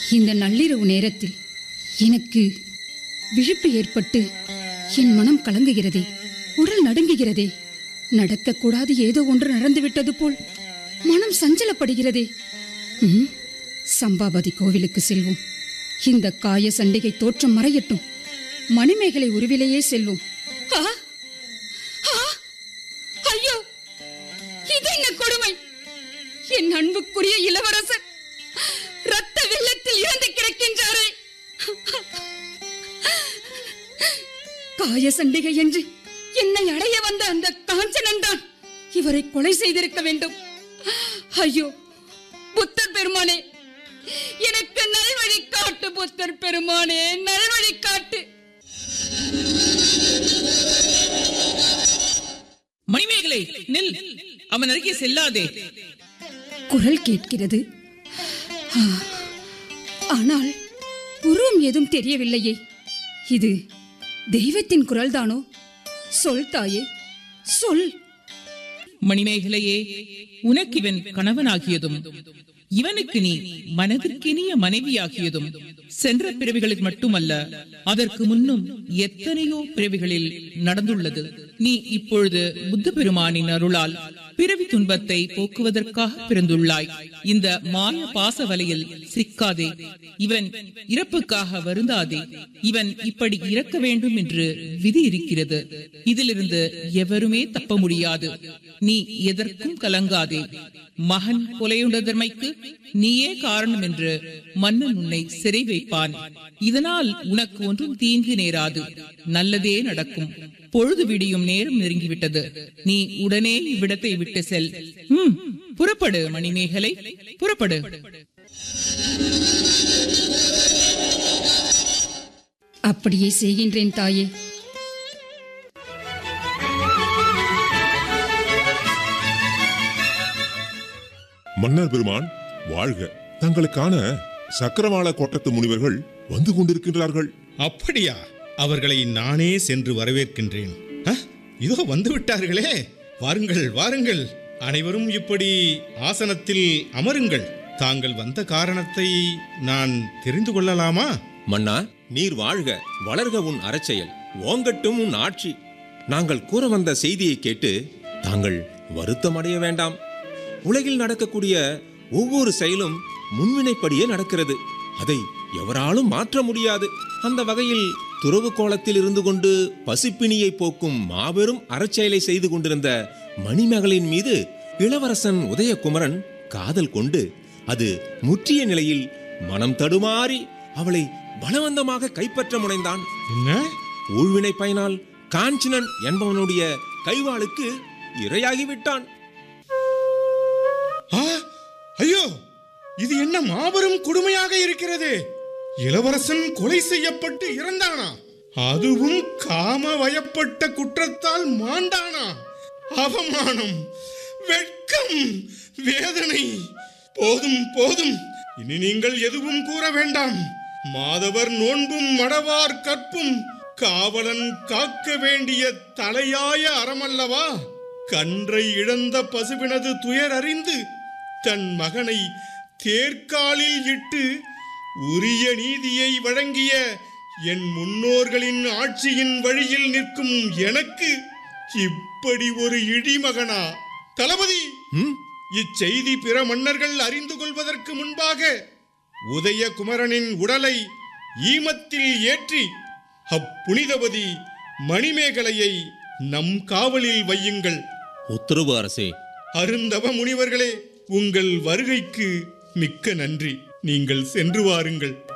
இந்த நள்ளிரவு நேரத்தில் எனக்கு விழிப்பு ஏற்பட்டு என் மனம் கலங்குகிறதே உடல் நடுங்குகிறதே நடக்கக்கூடாது ஏதோ ஒன்று நடந்துவிட்டது போல் மனம் சஞ்சலப்படுகிறதே ம், சம்பாபதி கோவிலுக்கு செல்வோம் இந்த காய சண்டிகை தோற்றம் மறையட்டும் மணிமேகலை உருவிலேயே செல்வோம் ஆ! ஆ! ஐயோ இது என்ன கொடுமை என் அன்புக்குரிய இளவரசர் ரத்த வெள்ளத்தில் இறந்து கிடக்கின்றாரே காய சண்டிகை என்று என்னை அடைய வந்த அந்த காஞ்சனன் தான் இவரை கொலை செய்திருக்க வேண்டும் ஐயோ புத்தர் பெருமானே எனக்கு நல்வழி காட்டு புத்தர் பெருமானே நல்வழி காட்டு மணிமேகலை நில் அவன் அருகே செல்லாதே குரல் கேட்கிறது ஆ, ஆனால் உருவம் ஏதும் தெரியவில்லையே இது தெய்வத்தின் குரல்தானோ சொல் தாயே சொல் மணிமேகலையே உனக்கு இவன் கணவனாகியதும் இவனுக்கு நீ மனதிற்கினிய மனைவியாகியதும் சென்ற பிறவிகளில் மட்டுமல்ல அதற்கு முன்னும் எத்தனையோ பிறவிகளில் நடந்துள்ளது நீ இப்பொழுது புத்த பெருமானின் அருளால் பிறவி துன்பத்தை போக்குவதற்காக பிறந்துள்ளாய் இந்த மாய பாச வலையில் சிக்காதே இவன் இறப்புக்காக வருந்தாதே இவன் இப்படி இறக்க வேண்டும் என்று விதி இருக்கிறது இதிலிருந்து எவருமே தப்ப முடியாது நீ எதற்கும் கலங்காதே மகன் கொலையுண்டதன்மைக்கு நீயே காரணம் என்று மன்னன் உன்னை சிறை வைப்பான் இதனால் உனக்கு ஒன்றும் தீங்கு நேராது நல்லதே நடக்கும் பொழுது விடியும் நேரம் நெருங்கிவிட்டது நீ உடனே இவ்விடத்தை விட்டு செல் ம், புறப்படு மணிமேகலை புறப்படு அப்படியே செய்கின்றேன் தாயே மன்னர் பெருமான் வாழ்க தங்களுக்கான சக்கரவாள கோட்டத்து முனிவர்கள் வந்து கொண்டிருக்கின்றார்கள் அப்படியா அவர்களை நானே சென்று வரவேற்கின்றேன் அ, இதோ வந்து விட்டார்களே வாருங்கள் வாருங்கள் அனைவரும் இப்படி ஆசனத்தில் அமருங்கள் தாங்கள் வந்த காரணத்தை நான் தெரிந்து கொள்ளலாமா மன்னா நீர் வாழ்க வளர்க உன் அறச்செயல் ஓங்கட்டும் உன் ஆட்சி நாங்கள் கூற வந்த செய்தியை கேட்டு தாங்கள் வருத்தமடைய வேண்டாம் உலகில் நடக்கக்கூடிய ஒவ்வொரு செயலும் முன்வினைப்படியே நடக்கிறது அதை எவராலும் மாற்ற முடியாது அந்த வகையில் துறவு கோலத்தில் இருந்து கொண்டு பசிப்பிணியை போக்கும் மாபெரும் அறச்செயலை செய்து கொண்டிருந்த மணிமகளின் மீது இளவரசன் உதயகுமரன் காதல் கொண்டு அது முற்றிய நிலையில் மனம் தடுமாறி அவளை பலவந்தமாக கைப்பற்ற முனைந்தான் என்ன ஊழ்வினை பயனால் காஞ்சனன் என்பவனுடைய கைவாளுக்கு இரையாகிவிட்டான் ஆ ஐயோ இது என்ன மாபெரும் கொடுமையாக இருக்கிறது இளவரசன் கொலை செய்யப்பட்டு இறந்தானா அதுவும் காம வயப்பட்ட குற்றத்தால் மாண்டானா அவமானம் வெட்கம் வேதனை போதும் போதும் இனி நீங்கள் எதுவும் கூற வேண்டாம் மாதவர் நோன்பும் மடவார் கற்பும் காவலன் காக்க வேண்டிய தலையாய அறமல்லவா கன்றை இழந்த பசுவினது துயர் அறிந்து தன் மகனை தேர்காலில் இட்டு உரிய நீதியை வழங்கிய என் முன்னோர்களின் ஆட்சியின் வழியில் நிற்கும் எனக்கு இப்படி ஒரு இடிமகனா தளபதி ம்? இச்செய்தி பிற மன்னர்கள் அறிந்து கொள்வதற்கு முன்பாக உதயகுமரனின் உடலை ஈமத்தில் ஏற்றி அப்புனிதவதி மணிமேகலையை நம் காவலில் வையுங்கள் உத்தரவு அரசே அருந்தவ முனிவர்களே உங்கள் வருகைக்கு மிக்க நன்றி நீங்கள் சென்று வாருங்கள்